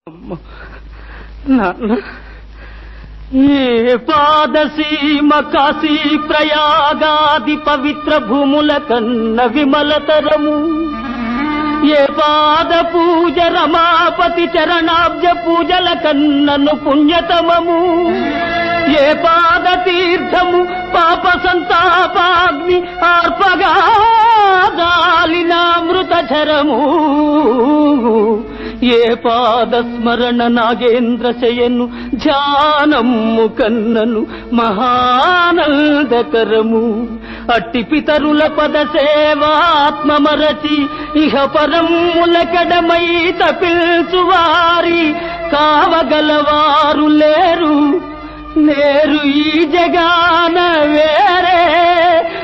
అమ్మ, నాన్న ఏ పాదసీమ కాశీ ప్రయాగాది పవిత్ర భూముల కన్న విమలతరము ఏ పాద పూజ రమాపతి చరణాబ్జ పూజల కన్నను పుణ్యతమము ఏ పాద తీర్థము పాప సంతాపాగ్ని ఆర్పగా దాలినామృత చరము ఏ పాద స్మరణ నాగేంద్ర శయను ధ్యానము కన్నను మహానందకరము అట్టి పితరుల పద సేవాత్మమరచి ఇహ పరములకడమై తపిల్చువారి కావగలవారు లేరు లేరు ఈ జగాన వేరే